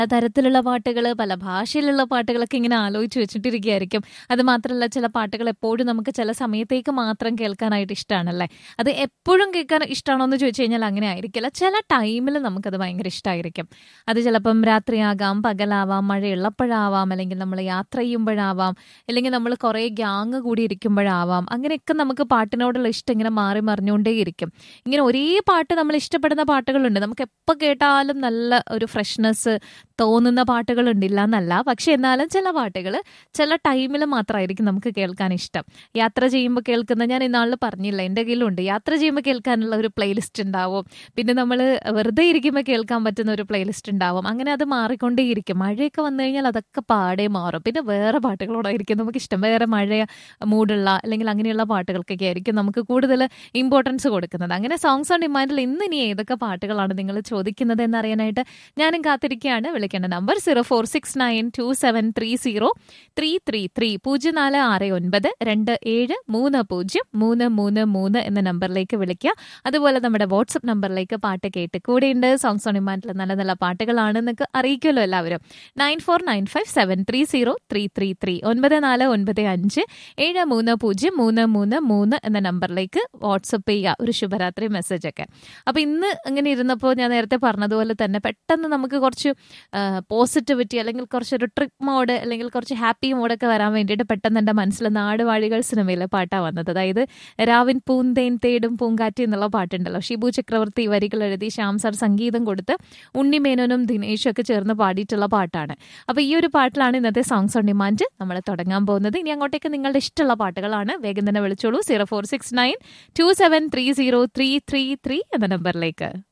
തരത്തിലുള്ള പാട്ടുകൾ പല ഭാഷയിലുള്ള പാട്ടുകളൊക്കെ ഇങ്ങനെ ആലോചിച്ച് വെച്ചിട്ടിരിക്കുകയായിരിക്കും അത് മാത്രമല്ല ചില പാട്ടുകൾ എപ്പോഴും നമുക്ക് ചില സമയത്തേക്ക് മാത്രം കേൾക്കാനായിട്ട് ഇഷ്ടമാണല്ലേ അത് എപ്പോഴും കേൾക്കാൻ ഇഷ്ടമാണോ എന്ന് ചോദിച്ചു കഴിഞ്ഞാൽ അങ്ങനെ ആയിരിക്കില്ല ചില ടൈമിൽ നമുക്കത് ഭയങ്കര ഇഷ്ടമായിരിക്കും അത് ചിലപ്പം രാത്രിയാകാം പകലാവാം മഴയുള്ളപ്പോഴാവാം അല്ലെങ്കിൽ നമ്മൾ യാത്ര ചെയ്യുമ്പോഴാവാം അല്ലെങ്കിൽ നമ്മൾ കുറേ ഗ്യാങ് കൂടി ഇരിക്കുമ്പോഴാവാം അങ്ങനെയൊക്കെ നമുക്ക് പാട്ടിനോടുള്ള ഇഷ്ടം ഇങ്ങനെ മാറി മറിഞ്ഞുകൊണ്ടേയിരിക്കും ഇങ്ങനെ ഒരേ പാട്ട് നമ്മൾ ഇഷ്ടപ്പെടുന്ന പാട്ടുകളുണ്ട് നമുക്ക് എപ്പോൾ കേട്ടാലും നല്ല ഒരു ഫ്രഷ്നെസ് തോന്നുന്ന പാട്ടുകളുണ്ട് ഇല്ല എന്നല്ല പക്ഷെ എന്നാലും ചില പാട്ടുകൾ ചില ടൈമിൽ മാത്രമായിരിക്കും നമുക്ക് കേൾക്കാൻ ഇഷ്ടം യാത്ര ചെയ്യുമ്പോൾ കേൾക്കുന്ന ഞാൻ ഇന്നാളിൽ പറഞ്ഞില്ല എൻ്റെ കയ്യിലുണ്ട് യാത്ര ചെയ്യുമ്പോൾ കേൾക്കാനുള്ള ഒരു പ്ലേലിസ്റ്റ് ഉണ്ടാവും പിന്നെ നമ്മൾ വെറുതെ ഇരിക്കുമ്പോൾ കേൾക്കാൻ പറ്റുന്ന ഒരു പ്ലേലിസ്റ്റ് ഉണ്ടാവും അങ്ങനെ അത് മാറിക്കൊണ്ടേയിരിക്കും മഴയൊക്കെ വന്നു കഴിഞ്ഞാൽ അതൊക്കെ പാടെ മാറും പിന്നെ വേറെ പാട്ടുകളോടായിരിക്കും നമുക്ക് ഇഷ്ടം വേറെ മഴ മൂടുള്ള അല്ലെങ്കിൽ അങ്ങനെയുള്ള പാട്ടുകൾക്കൊക്കെ ആയിരിക്കും നമുക്ക് കൂടുതൽ ഇമ്പോർട്ടൻസ് കൊടുക്കുന്നത് അങ്ങനെ സോങ്സ് ഓൺ ഡിമാൻഡിൽ ഇന്ന് ഇനി ഏതൊക്കെ പാട്ടുകളാണ് നിങ്ങൾ ചോദിക്കുന്നത് എന്നറിയാനായിട്ട് ഞാനും കാത്തിരിക്കുകയാണ് വിളിക്കേണ്ട number zero four six nine two seven three zero three three three പൂജ്യം നാല് ആറ് ഒൻപത് രണ്ട് ഏഴ് മൂന്ന് പൂജ്യം മൂന്ന് മൂന്ന് മൂന്ന് എന്ന നമ്പറിലേക്ക് വിളിക്കുക അതുപോലെ നമ്മുടെ വാട്സപ്പ് നമ്പറിലേക്ക് പാട്ട് കേട്ട് കൂടെയുണ്ട് സോങ്സ് ഓൺ ഡിമാൻഡിൽ നല്ല നല്ല പാട്ടുകളാണ് എന്നൊക്കെ അറിയിക്കുമല്ലോ എല്ലാവരും nine four nine five seven three zero three three three ഒൻപത് നാല് ഒൻപത് അഞ്ച് ഏഴ് മൂന്ന് പൂജ്യം മൂന്ന് മൂന്ന് മൂന്ന് എന്ന നമ്പറിലേക്ക് വാട്സപ്പ് ചെയ്യുക ഒരു ശുഭരാത്രി മെസ്സേജ് ഒക്കെ അപ്പൊ ഇന്ന് ഇങ്ങനെ ഇരുന്നപ്പോൾ ഞാൻ നേരത്തെ പറഞ്ഞതുപോലെ തന്നെ പെട്ടെന്ന് നമുക്ക് കുറച്ച് പോസിറ്റിവിറ്റി അല്ലെങ്കിൽ കുറച്ചൊരു ട്രിപ്പ് മോഡ് അല്ലെങ്കിൽ കുറച്ച് ഹാപ്പി മോഡൊക്കെ വരാൻ വേണ്ടിയിട്ട് പെട്ടെന്ന് എൻ്റെ മനസ്സിൽ നാടുവാഴികൾ സിനിമയിലെ പാട്ടാണ് വന്നത് അതായത് രാവിൻ പൂന്തേൻ തേടും പൂങ്കാറ്റി എന്നുള്ള പാട്ടുണ്ടല്ലോ ഷിബു ചക്രവർത്തി വരികൾ എഴുതി ശ്യാം സാർ സംഗീതം കൊടുത്ത് ഉണ്ണിമേനോനും ദിനേശും ഒക്കെ ചേർന്ന് പാടിയിട്ടുള്ള പാട്ടാണ് അപ്പോൾ ഈ ഒരു പാട്ടിലാണ് ഇന്നത്തെ സോങ്സ് ഓൺ ഡിമാൻഡ് നമ്മൾ തുടങ്ങാൻ പോകുന്നത് ഇനി അങ്ങോട്ടേക്ക് നിങ്ങളുടെ ഇഷ്ടമുള്ള പാട്ടുകളാണ് വേഗം തന്നെ വിളിച്ചോളൂ zero four six nine two seven three zero three three three എന്ന നമ്പറിലേക്ക്